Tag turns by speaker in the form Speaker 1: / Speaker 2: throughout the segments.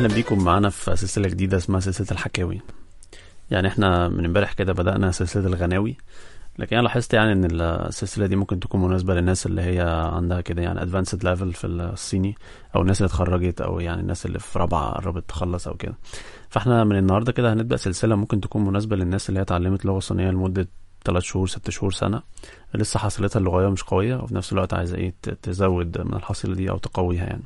Speaker 1: اهلا بيكم معانا في سلسله جديده اسمها سلسله الحكاوي يعني احنا من امبارح كده بدانا سلسله الغناوي لكن انا لاحظت يعني ان السلسله دي ممكن تكون مناسبه للناس اللي هي عندها كده يعني ادفانسد ليفل في الصيني او الناس اللي اتخرجت او يعني الناس اللي في رابعه قربت تخلص او كده فاحنا من النهارده كده هنبدا سلسله ممكن تكون مناسبه للناس اللي هي اتعلمت لغه صينيه لمده 3 شهور 6 شهور سنه لسه حصيلتها اللغويه مش قويه وفي نفس الوقت عايزه ايه تزود من الحصيله دي او تقويها يعني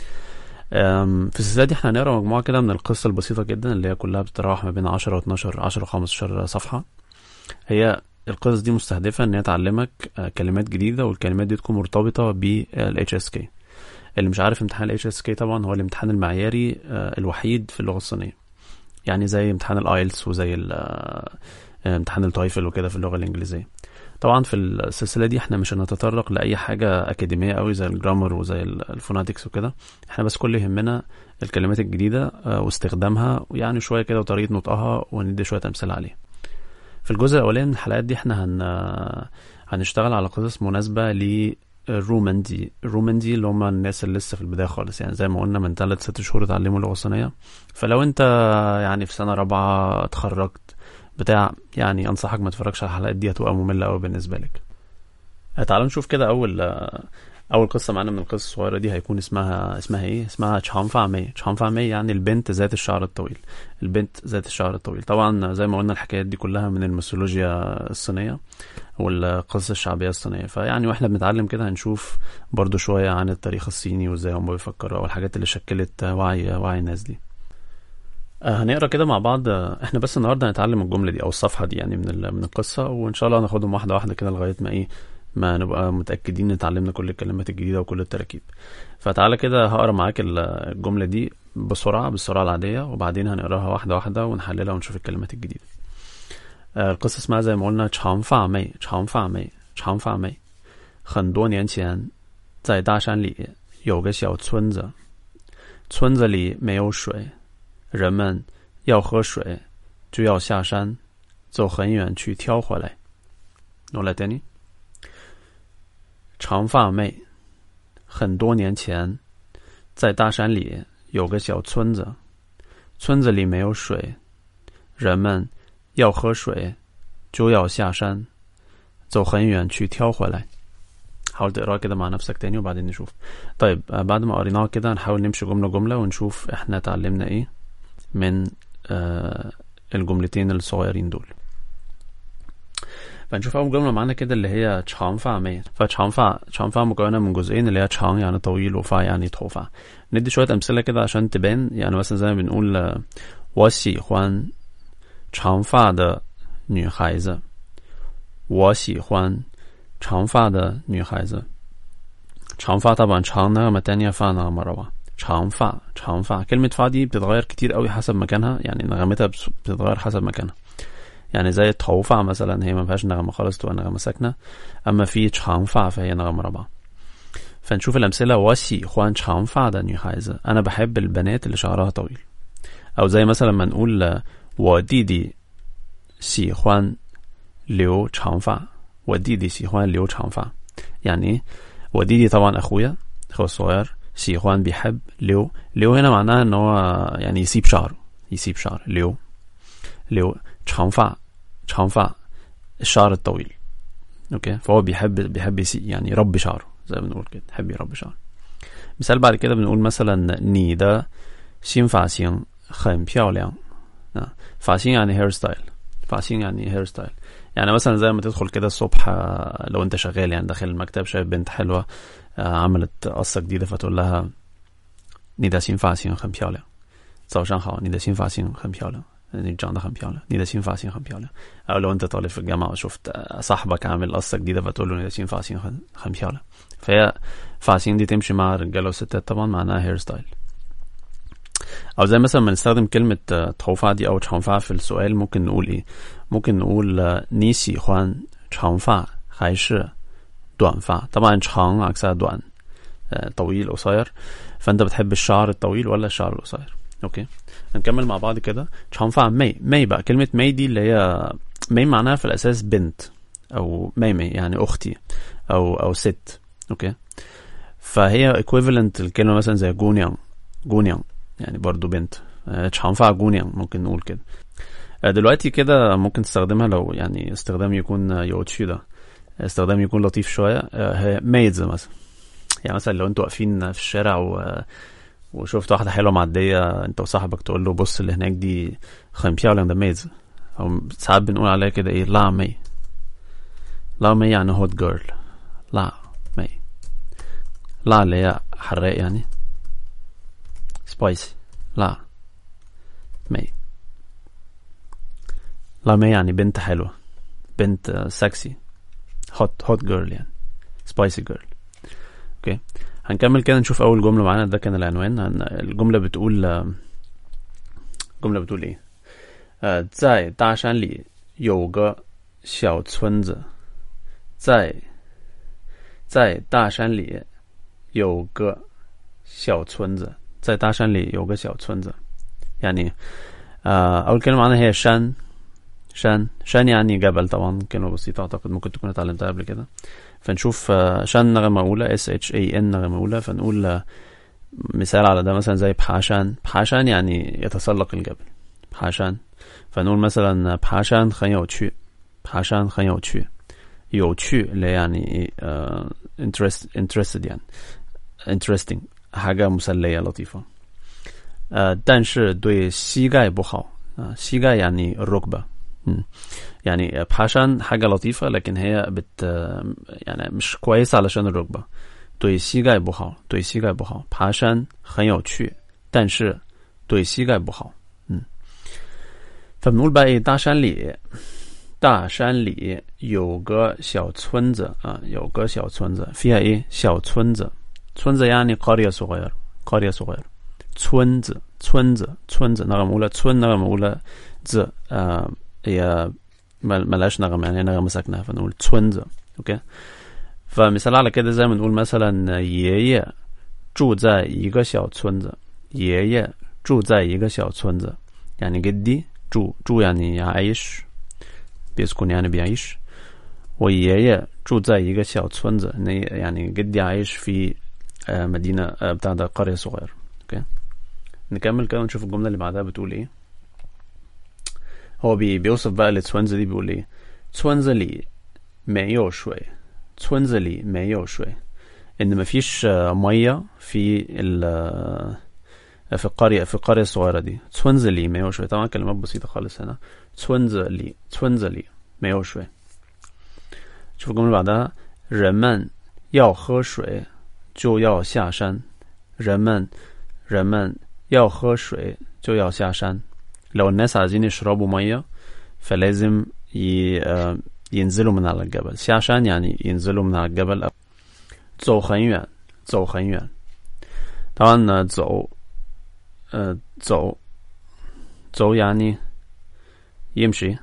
Speaker 1: في السلسله دي احنا هنقرا مجموعه كده من القصه البسيطه جدا اللي هي كلها بتتراوح ما بين 10 و12 10 و15 صفحه هي القصص دي مستهدفه ان هي تعلمك كلمات جديده والكلمات دي تكون مرتبطه بالاتش اس كي اللي مش عارف امتحان الاتش اس كي طبعا هو الامتحان المعياري الوحيد في اللغه الصينيه يعني زي امتحان الايلتس وزي امتحان التويفل وكده في اللغه الانجليزيه طبعا في السلسله دي احنا مش هنتطرق لاي حاجه اكاديميه قوي زي الجرامر وزي الفوناتكس وكده احنا بس كل يهمنا الكلمات الجديده واستخدامها ويعني شويه كده وطريقه نطقها وندي شويه امثله عليها في الجزء الاولاني من الحلقات دي احنا هن هنشتغل على قصص مناسبه ل الرومندي الرومندي اللي هم الناس اللي لسه في البدايه خالص يعني زي ما قلنا من 3 6 شهور اتعلموا اللغه الصينيه فلو انت يعني في سنه رابعه اتخرجت بتاع يعني انصحك ما تتفرجش على الحلقات دي هتبقى ممله قوي بالنسبه لك تعالوا نشوف كده اول اول قصه معانا من القصص الصغيره دي هيكون اسمها اسمها ايه اسمها تشانفا مي تشانفا مي يعني البنت ذات الشعر الطويل البنت ذات الشعر الطويل طبعا زي ما قلنا الحكايات دي كلها من الميثولوجيا الصينيه والقصص الشعبيه الصينيه فيعني واحنا بنتعلم كده هنشوف برضو شويه عن التاريخ الصيني وازاي هم بيفكروا او الحاجات اللي شكلت وعي وعي الناس دي هنقرا كده مع بعض احنا بس النهارده هنتعلم الجمله دي او الصفحه دي يعني من من القصه وان شاء الله هناخدهم واحده واحده كده لغايه ما ايه ما نبقى متاكدين ان اتعلمنا كل الكلمات الجديده وكل التراكيب فتعالى كده هقرا معاك الجمله دي بسرعه بالسرعه العاديه وبعدين هنقراها واحده واحده ونحللها ونشوف الكلمات الجديده القصه اسمها زي ما قلنا 长发妹长发妹长发妹很多年前在大山里有个小村子村子里没有水人们要喝水就要下山走很远去挑回来 نقولها تاني 长发妹很多年前在大山里有个小村子村子里没有水人们要喝水就要下山走很远去挑回来 حاول تقراها كده مع نفسك تاني وبعدين نشوف طيب بعد ما قريناها كده هنحاول نمشي جملة جملة ونشوف احنا اتعلمنا ايه من آه الجملتين الصغيرين دول فنشوف اول جمله معانا كده اللي هي 长发妹ف长发长发مكونه من جزئين اللي هي 长 يعني طويل وفا يعني 头发 ندي شويه امثله كده عشان تبان يعني مثلا زي ما بنقول 我喜欢长发的女孩子我喜欢长发的女孩子长发 طبعا 长 نغمه تانية فا نغمه رابعه 长发长发كلمة فا دي بتتغير كتير قوي حسب مكانها يعني نغمتها بتتغير حسب مكانها يعني زي التوفع مثلا هي ما فيهاش نغمة خالص تبقى نغمة ساكنة أما في 长发 فهي نغمة رابعة فنشوف الأمثلة 我喜欢长发的女孩子أنا بحب البنات اللي شعرها طويل أو زي مثلا ما نقول 我弟弟喜欢留长发我弟弟喜欢留长发يعني我弟弟طبعا أخويا أخويا الصغير 喜欢 بيحب ليو ليو هنا معناها ان هو يعني يسيب شعره يسيب شعر ليو ليو 长发长发الشعر الطويل اوكي فهو بيحب بيحب يسي يعني يربي شعره زي ما بنقول كده يحب يربي شعره مثال بعد كده بنقول مثلا 你的新发型很漂亮发型يعني هير ستايل 发型يعني هير ستايل يعني مثلا زي ما تدخل كده الصبح لو انت شغال يعني داخل المكتب شايف بنت حلوه عملت قصة جديدة فتقول لها 你的新发型很漂亮早上好你的新发型很漂亮你长得很漂亮你的新发型很漂亮او لو انت طالب في الجامعة وشفت صاحبك عامل قصة جديدة فتقول له 你的新发型很很漂亮 فهي 发型دي تمشي مع الرجالة والستات طبعا معناها هير ستايل او زي مثلا ما نستخدم كلمة 头发 دي او 长发 في السؤال ممكن نقول ايه ممكن نقول 你喜欢长发还是短发 طبعا 长 عكسها 短 طويل قصير فانت بتحب الشعر الطويل ولا الشعر القصير اوكي هنكمل مع بعض كده 长发 مي مي بقى كلمة مي دي اللي هي مي معناها في الأساس بنت أو ميمي يعني أختي أو أو ست اوكي فهي equivalent الكلمة مثلا زي جونيان جونيان يعني برضو بنت آه، 长发姑娘 ممكن نقول كده آه، دلوقتي كده ممكن تستخدمها لو يعني استخدام يكون آه، 有趣的 استخدام يكون لطيف شوية آه، هي ميز مثلا يعني مثلا لو انتوا واقفين في الشارع و وشفت واحدة حلوة معدية انت وصاحبك تقول له بص اللي هناك دي 很漂亮的妹子 او ساعات بنقول عليها كده ايه لا مي لا مي يعني هوت جيرل لا مي لا اللي هي حراق يعني سبايسي لا مي لا مي يعني بنت حلوة بنت آه، سكسي هوت هوت جيرل يعني سبايسي جيرل اوكي هنكمل كده نشوف اول جمله معانا ده كان العنوان هن- الجمله بتقول آه، الجمله بتقول ايه 呃，在大山里有个小村子，在在大山里有个小村子，在大山里有个小村子。يعني آه أول كلمة معانا هي شان شان شان يعني جبل طبعا كلمة بسيطة أعتقد ممكن تكون اتعلمتها قبل كده فنشوف آه، شان نغمة أولى S H A N نغمة أولى فنقول آه، مثال على ده مثلا زي بحاشان بحاشان يعني يتسلق الجبل بحاشان فنقول مثلا 爬山很有趣爬山很有趣有趣اللي يعني آه interest interested يعني interesting حاجة مسلية لطيفة آه但是对膝盖不好آه膝盖يعني الركبة مم. يعني آه، 爬山 حاجة لطيفة لكن هي بت آه، يعني مش كويسة علشان الركبة 对膝盖不好对膝盖不好爬山很有趣但是对膝盖不好 فبنقول بقى ايه 大山里大山里有个小村子啊有个小村子 فيها ايه 小村子村子يعني قرية صغيرة قرية صغيرة 村子村子村子نغمة أولى 村 نغمة أولى ز آه هي مل- ملهاش نغمة يعني نغمة ساكنة فنقول 村子اوكي فمثال على كده زي ما نقول مثلا 爷爷住在一个小村子爷爷住在一个小村子 يعني جدي جو جو يعني عايش بيسكن يعني بيعيش 我爷爷住在一个小村子 يعني- يعني جدي عايش في آه، مدينة آه، بتاع ده قرية صغيرة اوكي نكمل كده ونشوف الجملة اللي بعدها بتقول ايه هو بي بيوصف بقى التوينز دي بيقول ايه 村子里没有水村子里没有水 ان مفيش آه، مية في ال آه، في القرية في القرية الصغيرة دي 村子里没有水 طبعا كلمات بسيطة خالص هنا 村子里村子里没有水 شوف الجملة اللي بعدها 人们要喝水就要下山人们人们要喝水就要下山 لو الناس عايزين يشربوا مية فلازم ي... آه، ينزلوا من على الجبل 下山 يعني ينزلوا من على الجبل 走很远走很远 طبعا آه، 走呃走走 يعني يمشي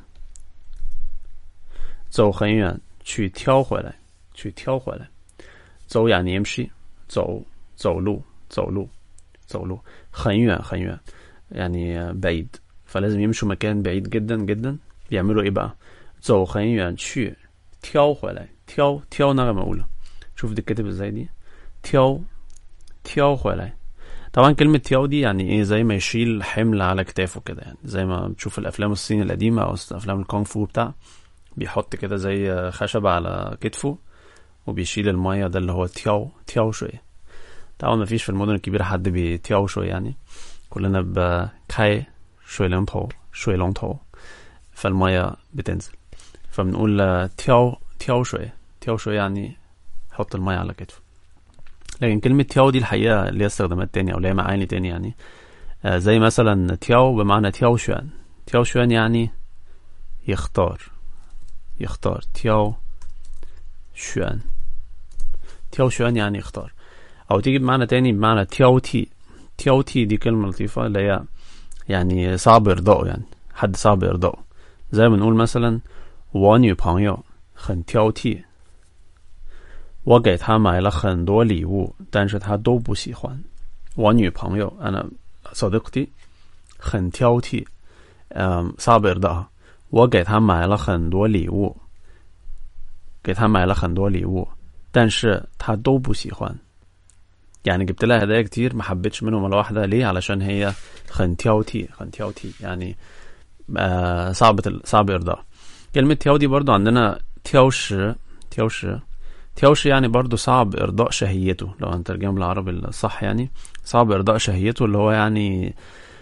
Speaker 1: 走很远去挑回来去挑回来走 يعني يمشي 走走路走路走路很远很远 يعني آه، بعيد فلازم يمشوا مكان بعيد جدا جدا بيعملوا ايه بقى 走很远去挑回来挑挑 نغمة أولى شوف دي كاتب ازاي دي 挑挑回来 طبعا كلمة تياو دي يعني ايه زي ما يشيل حمل على كتافه كده يعني زي ما بتشوف الافلام الصيني القديمة او افلام الكونغ فو بتاع بيحط كده زي خشبة على كتفه وبيشيل المية ده اللي هو تياو تياو شوية طبعا ما فيش في المدن الكبيرة حد بيتياو شوية يعني كلنا بكاي شوي لمبو شوي لونتو فالمية بتنزل فبنقول آه، تياو تياو شوية تياو شوية يعني حط المية على كتفه لكن كلمة تياو دي الحقيقة ليها استخدامات تانية أو ليها معاني تانية يعني آه زي مثلا تياو بمعنى تياو شوان تياو شوان يعني يختار يختار تياو شوان تياو شوان يعني يختار أو تيجي بمعنى تاني بمعنى تياو تي تياو تي دي كلمة لطيفة اللي هي يعني صعب إرضائه يعني حد صعب إرضائه زي ما نقول مثلا 我女朋友很挑剔我给她买了很多礼物，但是她都不喜欢。我女朋友أنا صديقتي 很挑剔，嗯，صعب إرضائها。我给她买了很多礼物，给她买了很多礼物，但是她都不喜欢。 يعني جبت لها هدايا كتير ما حبيتش منهم ولا واحده ليه علشان هي خنتياوتي خنتياوتي يعني آه صعبة صعب ارضاء كلمة تياو دي برضو عندنا تياوش تياوش تياوش يعني برضو صعب ارضاء شهيته لو هنترجم بالعربي الصح يعني صعب ارضاء شهيته اللي هو يعني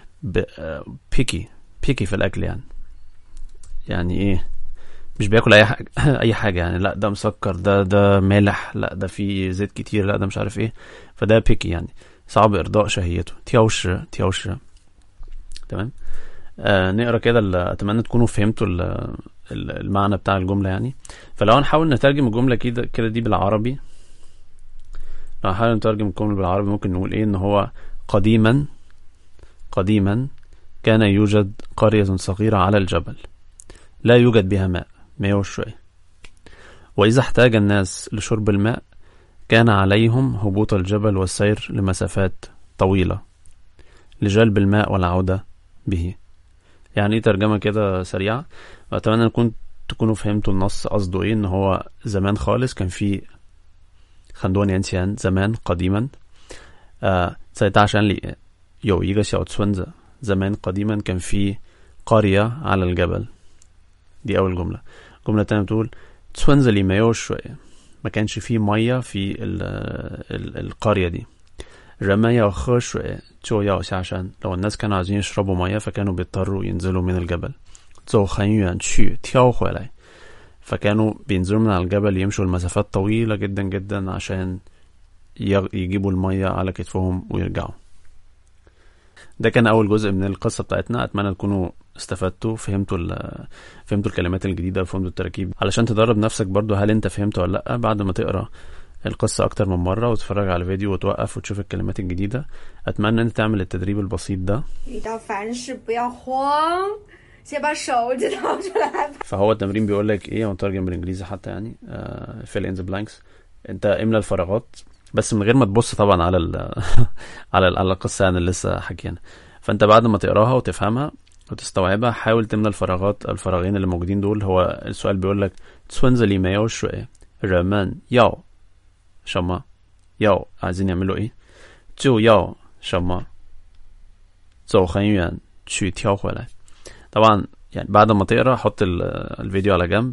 Speaker 1: بيكي بيكي في الاكل يعني يعني ايه مش بياكل اي حاجه اي حاجه يعني لا ده مسكر ده ده مالح لا ده فيه زيت كتير لا ده مش عارف ايه فده بيكي يعني صعب ارضاء شهيته تياوش تياوش تمام آه نقرا كده ال- اتمنى تكونوا فهمتوا ال- ال- المعنى بتاع الجمله يعني فلو هنحاول نترجم الجمله كده كده دي بالعربي لو هنحاول نترجم الجمله بالعربي ممكن نقول ايه ان هو قديما قديما كان يوجد قرية صغيرة على الجبل لا يوجد بها ماء ماء وشوية وإذا احتاج الناس لشرب الماء كان عليهم هبوط الجبل والسير لمسافات طويلة لجلب الماء والعودة به يعني ايه ترجمة كده سريعة وأتمنى أكون تكونوا فهمتوا النص قصده ايه ان هو زمان خالص كان في خندون ينسيان زمان قديما آه 在大山里有一个小村子 زمان قديما كان في قرية على الجبل دي أول جملة الجملة التانية بتقول 村子里没有水 ما كانش فيه مية في ال ال القرية دي 人们要喝水就要下山 لو الناس كانوا عايزين يشربوا مية فكانوا بيضطروا ينزلوا من الجبل 走很远去挑回来 فكانوا بينزلوا من على الجبل يمشوا المسافات طويلة جدا جدا عشان يغ- يجيبوا المية على كتفهم ويرجعوا ده كان أول جزء من القصة بتاعتنا أتمنى تكونوا استفدتوا فهمتوا ال- فهمتوا الكلمات الجديدة وفهمتوا التراكيب علشان تدرب نفسك برضو هل أنت فهمت ولا لأ بعد ما تقرأ القصة أكتر من مرة وتتفرج على الفيديو وتوقف وتشوف الكلمات الجديدة أتمنى أنت تعمل التدريب البسيط ده
Speaker 2: 遇到凡事不要慌，先把手指掏出来。
Speaker 1: فهو التمرين بيقول لك ايه هو مترجم بالانجليزي حتى يعني fill in the blanks انت املى الفراغات بس من غير ما تبص طبعا على ال على ال على القصه يعني اللي لسه حكينا فانت بعد ما تقراها وتفهمها وتستوعبها حاول تملى الفراغات الفراغين اللي موجودين دول هو السؤال بيقول لك 村子里没有水人们要什么要 عايزين يعملوا ايه 就要什么走很远去挑回来 طبعا يعني بعد ما تقرا حط ال- الفيديو على جنب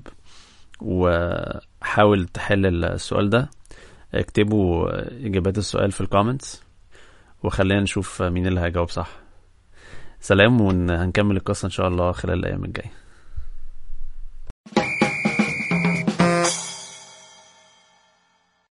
Speaker 1: وحاول تحل السؤال ده اكتبوا اجابات السؤال في الكومنتس وخلينا نشوف مين اللي هيجاوب صح سلام وهنكمل القصة ان شاء الله خلال الايام الجايه